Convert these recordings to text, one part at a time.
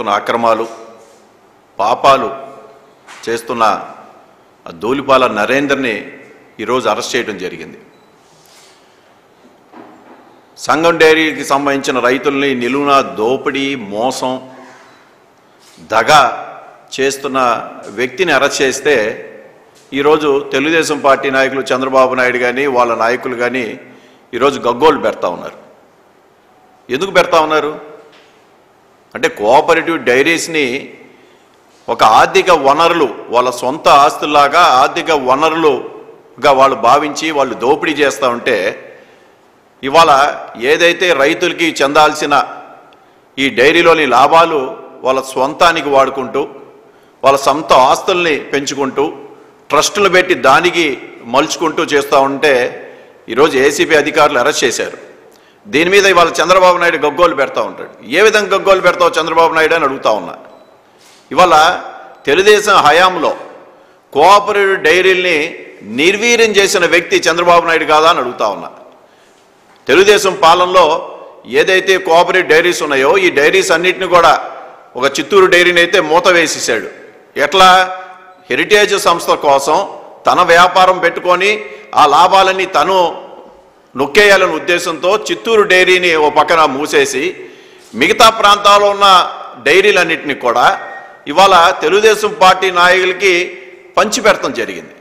చేస్తున్న అక్రమాలు పాపాలు చేస్తున్న ఆ ధూళిపాల నరేందర్ని ఈరోజు అరెస్ట్ చేయడం జరిగింది సంఘం డైరీకి సంబంధించిన రైతుల్ని నిలువున దోపిడీ మోసం దగ చేస్తున్న వ్యక్తిని అరెస్ట్ చేస్తే ఈరోజు తెలుగుదేశం పార్టీ నాయకులు చంద్రబాబు నాయుడు కానీ వాళ్ళ నాయకులు కానీ ఈరోజు గగ్గోలు పెడతా ఉన్నారు ఎందుకు పెడతా ఉన్నారు అంటే కోఆపరేటివ్ డైరీస్ని ఒక ఆర్థిక వనరులు వాళ్ళ సొంత ఆస్తుల్లాగా ఆర్థిక వనరులుగా వాళ్ళు భావించి వాళ్ళు దోపిడీ చేస్తూ ఉంటే ఇవాళ ఏదైతే రైతులకి చెందాల్సిన ఈ డైరీలోని లాభాలు వాళ్ళ స్వంతానికి వాడుకుంటూ వాళ్ళ సొంత ఆస్తుల్ని పెంచుకుంటూ ట్రస్టులు పెట్టి దానికి మలుచుకుంటూ చేస్తూ ఉంటే ఈరోజు ఏసీబీ అధికారులు అరెస్ట్ చేశారు దీని మీద ఇవాళ చంద్రబాబు నాయుడు గగ్గోలు పెడతా ఉంటాడు ఏ విధంగా గగ్గోలు పెడతావు చంద్రబాబు నాయుడు అని అడుగుతా ఉన్నా ఇవాళ తెలుగుదేశం హయాంలో కోఆపరేటివ్ డైరీల్ని నిర్వీర్యం చేసిన వ్యక్తి చంద్రబాబు నాయుడు కాదా అని అడుగుతా ఉన్నా తెలుగుదేశం పాలనలో ఏదైతే కోఆపరేటివ్ డైరీస్ ఉన్నాయో ఈ డైరీస్ అన్నిటిని కూడా ఒక చిత్తూరు డైరీని అయితే మూత వేసేసాడు ఎట్లా హెరిటేజ్ సంస్థ కోసం తన వ్యాపారం పెట్టుకొని ఆ లాభాలన్నీ తను నొక్కేయాలనే ఉద్దేశంతో చిత్తూరు డైరీని ఓ పక్కన మూసేసి మిగతా ప్రాంతాల్లో ఉన్న డైరీలన్నింటినీ కూడా ఇవాళ తెలుగుదేశం పార్టీ నాయకులకి పంచిపెడతాం జరిగింది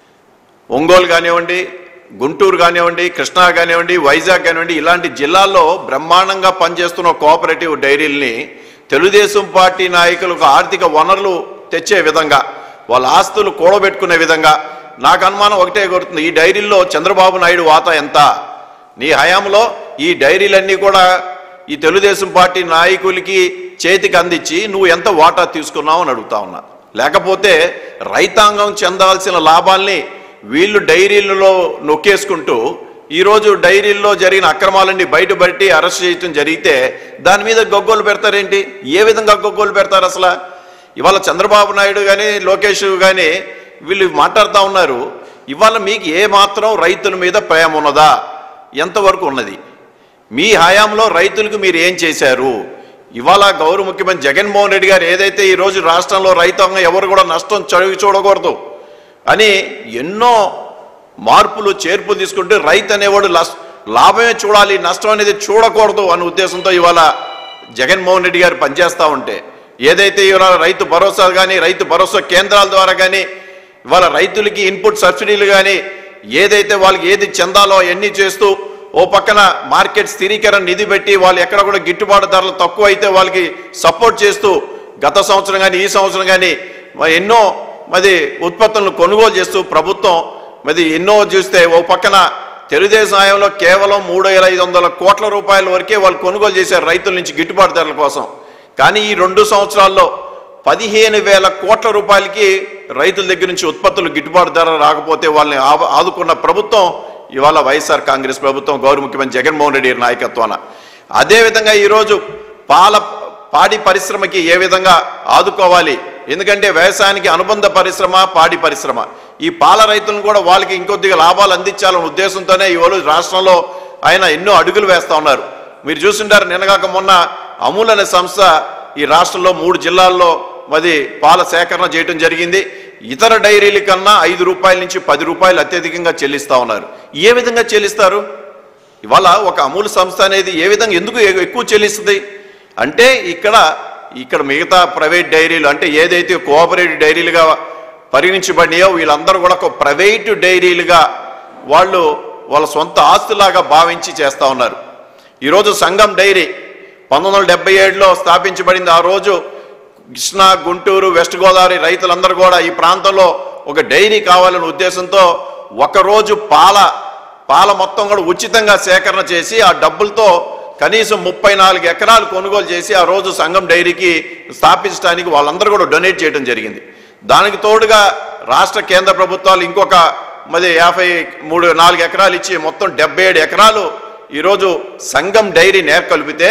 ఒంగోలు కానివ్వండి గుంటూరు కానివ్వండి కృష్ణా కానివ్వండి వైజాగ్ కానివ్వండి ఇలాంటి జిల్లాల్లో బ్రహ్మాండంగా పనిచేస్తున్న కోఆపరేటివ్ డైరీల్ని తెలుగుదేశం పార్టీ నాయకులకు ఆర్థిక వనరులు తెచ్చే విధంగా వాళ్ళ ఆస్తులు కూడబెట్టుకునే విధంగా నాకు అనుమానం ఒకటే కొడుతుంది ఈ డైరీల్లో చంద్రబాబు నాయుడు వాటా ఎంత నీ హయాంలో ఈ డైరీలన్నీ కూడా ఈ తెలుగుదేశం పార్టీ నాయకులకి చేతికి అందించి నువ్వు ఎంత వాటా తీసుకున్నావు అని అడుగుతా ఉన్నా లేకపోతే రైతాంగం చెందాల్సిన లాభాల్ని వీళ్ళు డైరీలలో నొక్కేసుకుంటూ ఈరోజు డైరీల్లో జరిగిన అక్రమాలన్నీ బయటపడి అరెస్ట్ చేయటం జరిగితే దాని మీద గొగ్గోలు పెడతారేంటి ఏ విధంగా గొగ్గోలు పెడతారు అసలు ఇవాళ చంద్రబాబు నాయుడు కానీ లోకేష్ కానీ వీళ్ళు మాట్లాడుతూ ఉన్నారు ఇవాళ మీకు ఏ మాత్రం రైతుల మీద ప్రేమ ఉన్నదా ఎంతవరకు ఉన్నది మీ హయాంలో రైతులకు మీరు ఏం చేశారు ఇవాళ గౌరవ ముఖ్యమంత్రి జగన్మోహన్ రెడ్డి గారు ఏదైతే ఈ రోజు రాష్ట్రంలో రైతాంగం ఎవరు కూడా నష్టం చదివి చూడకూడదు అని ఎన్నో మార్పులు చేర్పులు తీసుకుంటే రైతు అనేవాడు లస్- లాభమే చూడాలి నష్టం అనేది చూడకూడదు అనే ఉద్దేశంతో ఇవాళ జగన్మోహన్ రెడ్డి గారు పనిచేస్తూ ఉంటే ఏదైతే ఇవాళ రైతు భరోసా కానీ రైతు భరోసా కేంద్రాల ద్వారా కానీ ఇవాళ రైతులకి ఇన్పుట్ సబ్సిడీలు కానీ ఏదైతే వాళ్ళకి ఏది చెందాలో ఎన్ని చేస్తూ ఓ పక్కన మార్కెట్ స్థిరీకరణ నిధి పెట్టి వాళ్ళు ఎక్కడ కూడా గిట్టుబాటు ధరలు తక్కువ అయితే వాళ్ళకి సపోర్ట్ చేస్తూ గత సంవత్సరం కానీ ఈ సంవత్సరం కానీ మరి ఎన్నో మరి ఉత్పత్తులను కొనుగోలు చేస్తూ ప్రభుత్వం మరి ఎన్నో చూస్తే ఓ పక్కన తెలుగుదేశం హయాంలో కేవలం మూడు వేల ఐదు వందల కోట్ల రూపాయల వరకే వాళ్ళు కొనుగోలు చేశారు రైతుల నుంచి గిట్టుబాటు ధరల కోసం కానీ ఈ రెండు సంవత్సరాల్లో పదిహేను వేల కోట్ల రూపాయలకి రైతుల దగ్గర నుంచి ఉత్పత్తులు గిట్టుబాటు ధర రాకపోతే వాళ్ళని ఆవ- ఆదుకున్న ప్రభుత్వం ఇవాళ వైఎస్ఆర్ కాంగ్రెస్ ప్రభుత్వం గౌరవ ముఖ్యమంత్రి జగన్మోహన్ రెడ్డి గారి నాయకత్వాన అదేవిధంగా ఈరోజు పాల పాడి పరిశ్రమకి ఏ విధంగా ఆదుకోవాలి ఎందుకంటే వ్యవసాయానికి అనుబంధ పరిశ్రమ పాడి పరిశ్రమ ఈ పాల రైతులను కూడా వాళ్ళకి ఇంకొద్దిగా లాభాలు అందించాలనే ఉద్దేశంతోనే ఈరోజు రాష్ట్రంలో ఆయన ఎన్నో అడుగులు వేస్తా ఉన్నారు మీరు చూస్తుంటారు నిన్నగాక మొన్న అమూల్ అనే సంస్థ ఈ రాష్ట్రంలో మూడు జిల్లాల్లో మరి పాల సేకరణ చేయడం జరిగింది ఇతర డైరీల కన్నా ఐదు రూపాయల నుంచి పది రూపాయలు అత్యధికంగా చెల్లిస్తా ఉన్నారు ఏ విధంగా చెల్లిస్తారు ఇవాళ ఒక అమూల్ సంస్థ అనేది ఏ విధంగా ఎందుకు ఎ- ఎక్కువ చెల్లిస్తుంది అంటే ఇక్కడ ఇక్కడ మిగతా ప్రైవేట్ డైరీలు అంటే ఏదైతే కోఆపరేటివ్ డైరీలుగా పరిగణించబడినాయో వీళ్ళందరూ కూడా ఒక ప్రైవేటు డైరీలుగా వాళ్ళు వాళ్ళ సొంత ఆస్తులాగా భావించి చేస్తూ ఉన్నారు ఈరోజు సంఘం డైరీ పంతొమ్మిది వందల డెబ్బై ఏడులో స్థాపించబడింది ఆ రోజు కృష్ణా గుంటూరు వెస్ట్ గోదావరి రైతులందరూ కూడా ఈ ప్రాంతంలో ఒక డైరీ కావాలనే ఉద్దేశంతో ఒకరోజు పాల పాల మొత్తం కూడా ఉచితంగా సేకరణ చేసి ఆ డబ్బులతో కనీసం ముప్పై నాలుగు ఎకరాలు కొనుగోలు చేసి ఆ రోజు సంఘం డైరీకి స్థాపించడానికి వాళ్ళందరూ కూడా డొనేట్ చేయడం జరిగింది దానికి తోడుగా రాష్ట్ర కేంద్ర ప్రభుత్వాలు ఇంకొక మరి యాభై మూడు నాలుగు ఎకరాలు ఇచ్చి మొత్తం డెబ్బై ఏడు ఎకరాలు ఈరోజు సంఘం డైరీ నేర్కొల్పితే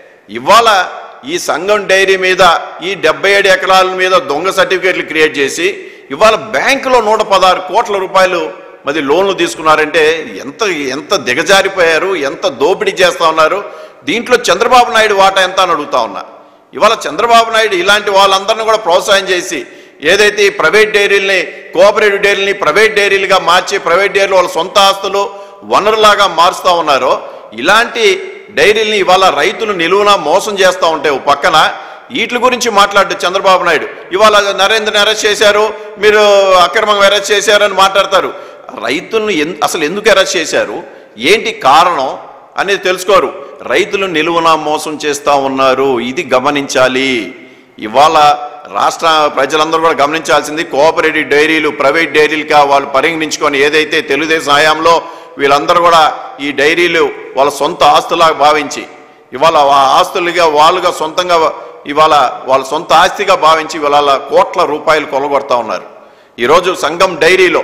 ఇవాళ ఈ సంఘం డైరీ మీద ఈ డెబ్బై ఏడు ఎకరాల మీద దొంగ సర్టిఫికేట్లు క్రియేట్ చేసి ఇవాళ బ్యాంకులో నూట పదహారు కోట్ల రూపాయలు మరి లోన్లు తీసుకున్నారంటే ఎంత ఎంత దిగజారిపోయారు ఎంత దోపిడీ చేస్తా ఉన్నారు దీంట్లో చంద్రబాబు నాయుడు వాటా ఎంత అని అడుగుతా ఉన్నా ఇవాళ చంద్రబాబు నాయుడు ఇలాంటి వాళ్ళందరినీ కూడా ప్రోత్సాహం చేసి ఏదైతే ఈ ప్రైవేట్ డైరీల్ని కోఆపరేటివ్ డైరీల్ని ప్రైవేట్ డైరీలుగా మార్చి ప్రైవేట్ డైరీలు వాళ్ళ సొంత ఆస్తులు వనరులాగా మారుస్తూ ఉన్నారో ఇలాంటి డైరీల్ని ఇవాళ రైతులు నిలువున మోసం చేస్తూ ఉంటే ఓ పక్కన వీటి గురించి మాట్లాడు చంద్రబాబు నాయుడు ఇవాళ నరేంద్రని అరెస్ట్ చేశారు మీరు అక్రమంగా అరెస్ట్ చేశారు అని మాట్లాడతారు రైతులను ఎన్- అసలు ఎందుకు అరెస్ట్ చేశారు ఏంటి కారణం అనేది తెలుసుకోరు రైతులు నిలువున మోసం చేస్తూ ఉన్నారు ఇది గమనించాలి ఇవాళ రాష్ట్ర ప్రజలందరూ కూడా గమనించాల్సింది కోఆపరేటివ్ డైరీలు ప్రైవేట్ డైరీలుగా వాళ్ళు పరిగణించుకొని ఏదైతే తెలుగుదేశం హయాంలో వీళ్ళందరూ కూడా ఈ డైరీలు వాళ్ళ సొంత ఆస్తులాగా భావించి ఇవాళ ఆ ఆస్తులుగా వాళ్ళుగా సొంతంగా ఇవాళ వాళ్ళ సొంత ఆస్తిగా భావించి ఇవాళ కోట్ల రూపాయలు కొలగొడతా ఉన్నారు ఈరోజు సంఘం డైరీలో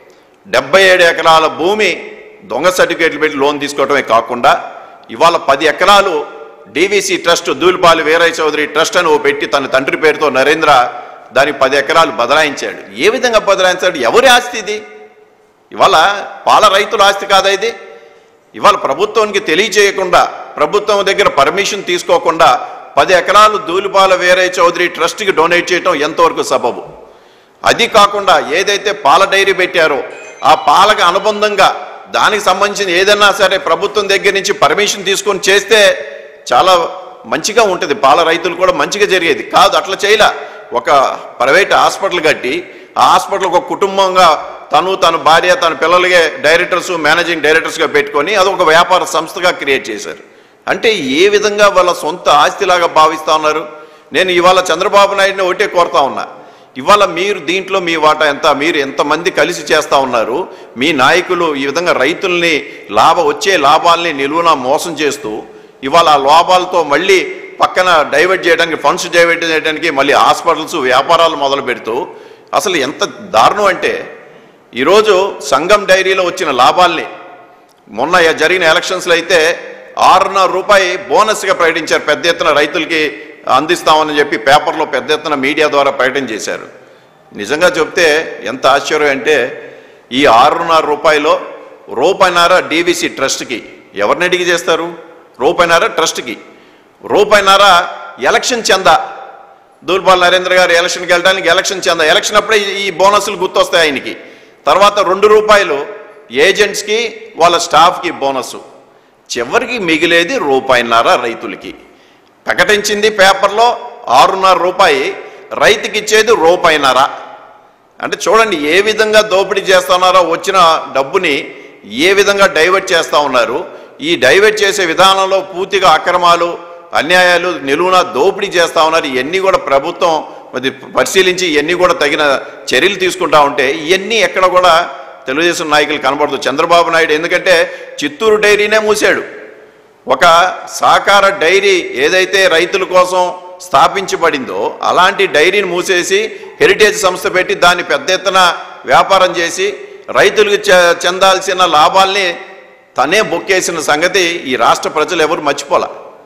డెబ్బై ఏడు ఎకరాల భూమి దొంగ సర్టిఫికేట్లు పెట్టి లోన్ తీసుకోవడమే కాకుండా ఇవాళ పది ఎకరాలు DVC trust Dhulipalla Veeraiah Chowdary trust అని ఓ పెట్టి తన తండ్రి పేరుతో నరేంద్ర దానికి పది ఎకరాలు బదలాయించాడు ఏ విధంగా బదలాయించాడు ఎవరి ఆస్తి ఇది ఇవాళ పాల రైతుల ఆస్తి కాదా ఇది ఇవాళ ప్రభుత్వానికి తెలియజేయకుండా ప్రభుత్వం దగ్గర పర్మిషన్ తీసుకోకుండా పది ఎకరాలు దూలిపాల వీరయ్య చౌదరి ట్రస్ట్కి డొనేట్ చేయడం ఎంతవరకు సబబు అది కాకుండా ఏదైతే పాల డైరీ పెట్టారో ఆ పాలకు అనుబంధంగా దానికి సంబంధించిన ఏదైనా సరే ప్రభుత్వం దగ్గర నుంచి పర్మిషన్ తీసుకొని చేస్తే చాలా మంచిగా ఉంటుంది పాల రైతులు కూడా మంచిగా జరిగేది కాదు అట్లా చేయలే ఒక ప్రైవేట్ హాస్పిటల్ కట్టి ఆ హాస్పిటల్ ఒక కుటుంబంగా తను తన భార్య తన పిల్లలకే డైరెక్టర్స్ మేనేజింగ్ డైరెక్టర్స్గా పెట్టుకొని అది ఒక వ్యాపార సంస్థగా క్రియేట్ చేశారు అంటే ఏ విధంగా వాళ్ళ సొంత ఆస్తిలాగా భావిస్తా ఉన్నారు నేను ఇవాళ చంద్రబాబు నాయుడిని ఒకటే కోరుతా ఉన్నా ఇవాళ మీరు దీంట్లో మీ వాటా ఎంత మీరు ఎంతమంది కలిసి చేస్తా ఉన్నారు మీ నాయకులు ఈ విధంగా రైతుల్ని లాభ వచ్చే లాభాల్ని నిలువున మోసం చేస్తూ ఇవాళ ఆ లాభాలతో మళ్ళీ పక్కన డైవర్ట్ చేయడానికి ఫండ్స్ డైవర్ట్ చేయడానికి మళ్ళీ హాస్పిటల్స్ వ్యాపారాలు మొదలు పెడుతూ అసలు ఎంత దారుణం అంటే ఈరోజు సంఘం డైరీలో వచ్చిన లాభాల్ని మొన్న జరిగిన ఎలక్షన్స్లో అయితే ఆరున్నర రూపాయి బోనస్గా ప్రకటించారు పెద్ద ఎత్తున రైతులకి అందిస్తామని చెప్పి పేపర్లో పెద్ద ఎత్తున మీడియా ద్వారా ప్రకటన చేశారు నిజంగా చెప్తే ఎంత ఆశ్చర్యం అంటే ఈ ఆరున్నర రూపాయలో రూపాయినార డీవీసీ ట్రస్ట్కి ఎవరిని అడిగి చేస్తారు రూపాయినార ట్రస్ట్కి రూపాయినార ఎలక్షన్ చందా దూల్పాల్ నరేంద్ర గారు ఎలక్షన్కి వెళ్ళడానికి ఎలక్షన్ చందా ఎలక్షన్ అప్పుడే ఈ- ఈ బోనస్లు గుర్తొస్తాయి ఆయనకి తర్వాత రెండు రూపాయలు ఏజెంట్స్కి వాళ్ళ స్టాఫ్కి బోనస్ చివరికి మిగిలేది రూపాయిన్నర రైతులకి ప్రకటించింది పేపర్లో ఆరున్నర రూపాయి రైతుకి ఇచ్చేది రూపాయిన్నర అంటే చూడండి ఏ విధంగా దోపిడీ చేస్తున్నారో వచ్చిన డబ్బుని ఏ విధంగా డైవర్ట్ చేస్తూ ఉన్నారు ఈ డైవర్ట్ చేసే విధానంలో పూర్తిగా అక్రమాలు అన్యాయాలు నిలువున దోపిడీ చేస్తూ ఉన్నారు ఇవన్నీ కూడా ప్రభుత్వం మరి పరిశీలించి ఇవన్నీ కూడా తగిన చర్యలు తీసుకుంటా ఉంటే ఇవన్నీ ఎక్కడ కూడా తెలుగుదేశం నాయకులు కనబడదు చంద్రబాబు నాయుడు ఎందుకంటే చిత్తూరు డైరీనే మూసాడు ఒక సహకార డైరీ ఏదైతే రైతుల కోసం స్థాపించబడిందో అలాంటి డైరీని మూసేసి హెరిటేజ్ సంస్థ పెట్టి దాన్ని పెద్ద ఎత్తున వ్యాపారం చేసి రైతులకు చె- చెందాల్సిన లాభాల్ని తనే బొక్కేసిన సంగతి ఈ రాష్ట్ర ప్రజలు ఎవరు మర్చిపోలే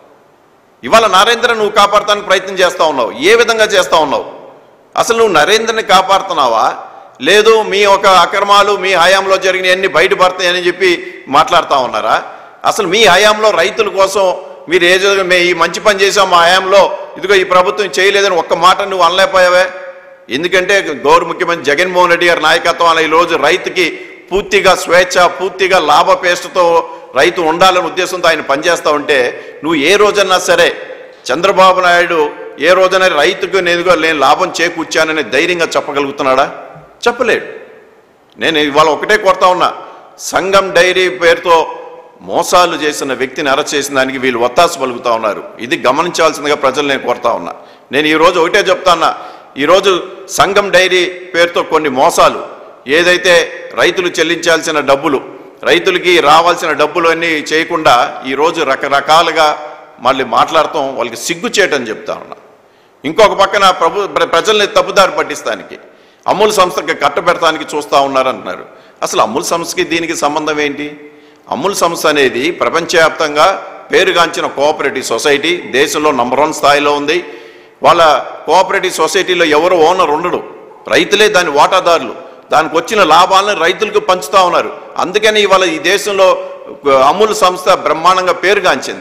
ఇవాళ నరేంద్ర నువ్వు కాపాడటానికి ప్రయత్నం చేస్తా ఉన్నావు ఏ విధంగా చేస్తా ఉన్నావు అసలు నువ్వు నరేంద్రని కాపాడుతున్నావా లేదు మీ ఒక అక్రమాలు మీ హయాంలో జరిగినవన్నీ బయటపడతాయని చెప్పి మాట్లాడుతూ ఉన్నారా అసలు మీ హయాంలో రైతుల కోసం మీరు ఏ జ- మే ఈ మంచి పని చేసాం మా హయాంలో ఇదిగో ఈ ప్రభుత్వం చేయలేదని ఒక్క మాట నువ్వు అనలేకపోయావే ఎందుకంటే గౌరవ ముఖ్యమంత్రి జగన్మోహన్ రెడ్డి గారి నాయకత్వం ఈ రోజు రైతుకి పూర్తిగా స్వేచ్ఛ పూర్తిగా లాభపేష్టతో రైతు ఉండాలనే ఉద్దేశంతో ఆయన పనిచేస్తా ఉంటే నువ్వు ఏ రోజన్నా సరే చంద్రబాబు నాయుడు ఏ రోజైనా రైతుకు నేనుగో నేను లాభం చేకూర్చానని ధైర్యంగా చెప్పగలుగుతున్నాడా చెప్పలేడు నేను ఇవాళ ఒకటే కోరుతా ఉన్నా సంఘం డైరీ పేరుతో మోసాలు చేసిన వ్యక్తిని అరెస్ట్ చేసిన దానికి వీళ్ళు ఒత్తాసు పలుకుతా ఉన్నారు ఇది గమనించాల్సిందిగా ప్రజలు నేను కోరుతా ఉన్నా నేను ఈరోజు ఒకటే చెప్తా ఉన్నా ఈరోజు సంఘం డైరీ పేరుతో కొన్ని మోసాలు ఏదైతే రైతులు చెల్లించాల్సిన డబ్బులు రైతులకి రావాల్సిన డబ్బులు అన్నీ చేయకుండా ఈరోజు రకరకాలుగా మళ్ళీ మాట్లాడటం వాళ్ళకి సిగ్గు చేయటం చెప్తా ఉన్నా ఇంకొక పక్కన ప్రభు ప్ర- ప్రజల్ని తప్పుదారి పట్టిస్తానికి అమూల్ సంస్థకి కట్టబెడతానికి చూస్తూ ఉన్నారంటున్నారు అసలు అమూల్ సంస్థకి దీనికి సంబంధం ఏంటి అమూల్ సంస్థ అనేది ప్రపంచవ్యాప్తంగా పేరుగాంచిన కోఆపరేటివ్ సొసైటీ దేశంలో నంబర్ వన్ స్థాయిలో ఉంది వాళ్ళ కోఆపరేటివ్ సొసైటీలో ఎవరు ఓనర్ ఉండడు రైతులే దాని వాటాదారులు దానికి వచ్చిన లాభాలను రైతులకు పంచుతా ఉన్నారు అందుకని ఇవాళ ఈ దేశంలో అమూల్ సంస్థ బ్రహ్మాండంగా పేరుగాంచింది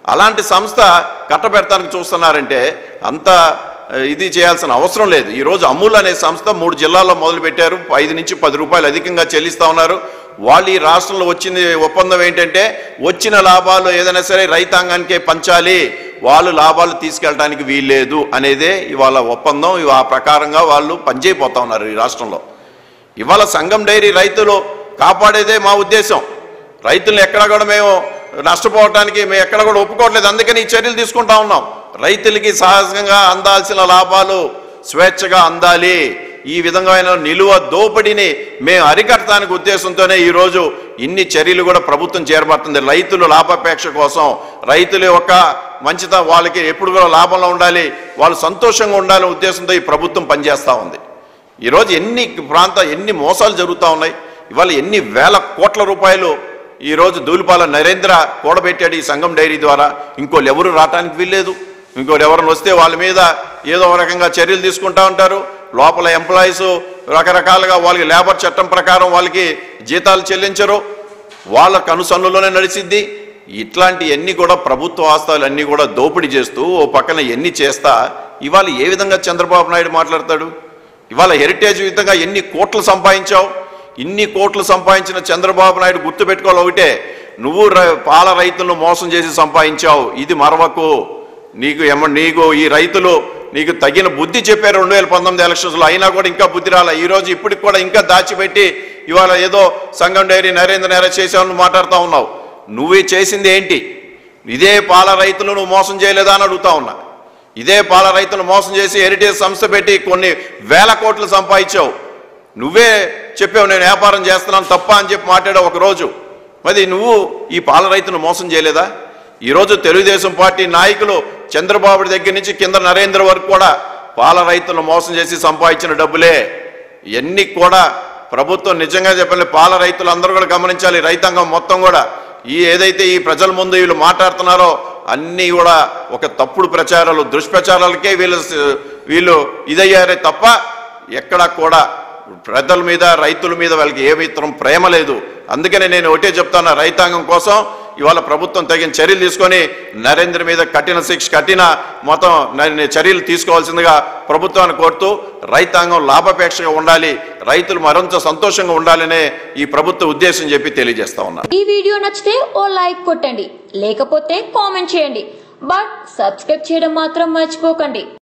అలాంటి సంస్థ కట్టబెడతానికి చూస్తున్నారంటే అంత ఆ, ఇది చేయాల్సిన అవసరం లేదు ఈరోజు అమూల్ అనే సంస్థ మూడు జిల్లాల్లో మొదలు పెట్టారు ఐదు నుంచి పది రూపాయలు అధికంగా చెల్లిస్తా ఉన్నారు వాళ్ళు ఈ రాష్ట్రంలో వచ్చింది ఒప్పందం ఏంటంటే వచ్చిన లాభాలు ఏదైనా సరే రైతాంగానికే పంచాలి వాళ్ళు లాభాలు తీసుకెళ్ళడానికి వీల్లేదు అనేదే ఇవాళ ఒప్పందం ఇవి ఆ ప్రకారంగా వాళ్ళు పనిచేయపోతా ఉన్నారు ఈ రాష్ట్రంలో ఇవాళ సంఘం డైరీ రైతులు కాపాడేదే మా ఉద్దేశం రైతులను ఎక్కడ కూడా మేము నష్టపోవడానికి మేము ఎక్కడ కూడా ఒప్పుకోవట్లేదు అందుకని ఈ చర్యలు తీసుకుంటా ఉన్నాం రైతులకి సహజంగా అందాల్సిన లాభాలు స్వేచ్ఛగా అందాలి ఈ విధమైన నిలువ దోపిడీని మేము అరికట్టడానికి ఉద్దేశంతోనే ఈరోజు ఇన్ని చర్యలు కూడా ప్రభుత్వం చేరబడుతుంది రైతులు లాభాపేక్ష కోసం రైతుల యొక్క మంచిత వాళ్ళకి ఎప్పుడు కూడా లాభంలో ఉండాలి వాళ్ళు సంతోషంగా ఉండాలనే ఉద్దేశంతో ఈ ప్రభుత్వం పనిచేస్తూ ఉంది ఈరోజు ఎన్ని ప్రాంత ఎన్ని మోసాలు జరుగుతూ ఉన్నాయి ఇవాళ ఎన్ని వేల కోట్ల రూపాయలు ఈరోజు దూలిపాల నరేంద్ర కూడబెట్టాడు ఈ సంఘం డైరీ ద్వారా ఇంకోళ్ళు ఎవరు రావటానికి వీల్లేదు ఇంకోటి ఎవరిని వస్తే వాళ్ళ మీద ఏదో ఒక రకంగా చర్యలు తీసుకుంటా ఉంటారు లోపల ఎంప్లాయీస్ రకరకాలుగా వాళ్ళకి లేబర్ చట్టం ప్రకారం వాళ్ళకి జీతాలు చెల్లించరు వాళ్ళ కనుసన్నులోనే నడిచిద్ది ఇట్లాంటి ఎన్ని కూడా ప్రభుత్వ ఆస్తాలు అన్ని కూడా దోపిడీ చేస్తూ ఓ పక్కన ఎన్ని చేస్తా ఇవాళ ఏ విధంగా చంద్రబాబు నాయుడు మాట్లాడతాడు ఇవాళ హెరిటేజ్ విధంగా ఎన్ని కోట్లు సంపాదించావు ఇన్ని కోట్లు సంపాదించిన చంద్రబాబు నాయుడు గుర్తుపెట్టుకోవాలి ఒకటే నువ్వు ర- పాల రైతులను మోసం చేసి సంపాదించావు ఇది మరవకు నీకు ఎమ నీకు ఈ రైతులు నీకు తగిన బుద్ధి చెప్పారు రెండు వేల పంతొమ్మిది ఎలక్షన్స్లో అయినా కూడా ఇంకా బుద్ధి రాలే ఈ రోజు ఇప్పటికి కూడా ఇంకా దాచిపెట్టి ఇవాళ ఏదో సంఘం డైరీ నరేంద్ర నేర చేసావని మాట్లాడుతూ ఉన్నావు నువ్వే చేసింది ఏంటి ఇదే పాల రైతులు నువ్వు మోసం చేయలేదా అని అడుగుతా ఉన్నా ఇదే పాల రైతులు మోసం చేసి హెరిటేజ్ సంస్థ పెట్టి కొన్ని వేల కోట్లు సంపాదించావు నువ్వే చెప్పావు నేను వ్యాపారం చేస్తున్నాను తప్ప అని చెప్పి మాట్లాడావు ఒక రోజు మరి నువ్వు ఈ పాల రైతును మోసం చేయలేదా ఈరోజు తెలుగుదేశం పార్టీ నాయకులు చంద్రబాబు దగ్గర నుంచి కింద నరేంద్ర వరకు కూడా పాల రైతులను మోసం చేసి సంపాదించిన డబ్బులే ఇవన్నీ కూడా ప్రభుత్వం నిజంగా చెప్పాలి పాల రైతులు అందరూ కూడా గమనించాలి రైతాంగం మొత్తం కూడా ఈ ఏదైతే ఈ ప్రజల ముందు వీళ్ళు మాట్లాడుతున్నారో అన్నీ కూడా ఒక తప్పుడు ప్రచారాలు దుష్ప్రచారాలకే వీళ్ళు వీళ్ళు ఇదయ్యారే తప్ప ఎక్కడా కూడా ప్రజల మీద రైతుల మీద వాళ్ళకి ఏ మాత్రం ప్రేమ లేదు అందుకనే నేను ఒకటే చెప్తాను రైతాంగం కోసం ఇవాళ ప్రభుత్వం తగిన చర్యలు తీసుకొని నరేంద్ర మీద కఠిన శిక్ష కఠిన మొత్తం న- చర్యలు తీసుకోవాల్సిందిగా ప్రభుత్వాన్ని కోరుతూ రైతాంగం లాభాపేక్షగా ఉండాలి రైతులు మరింత సంతోషంగా ఉండాలనే ఈ ప్రభుత్వ ఉద్దేశం చెప్పి తెలియజేస్తా ఉన్నా ఈ వీడియో నచ్చితే ఓ లైక్ కొట్టండి లేకపోతే కామెంట్ చేయండి బట్ సబ్స్క్రైబ్ చేయడం మాత్రం మర్చిపోకండి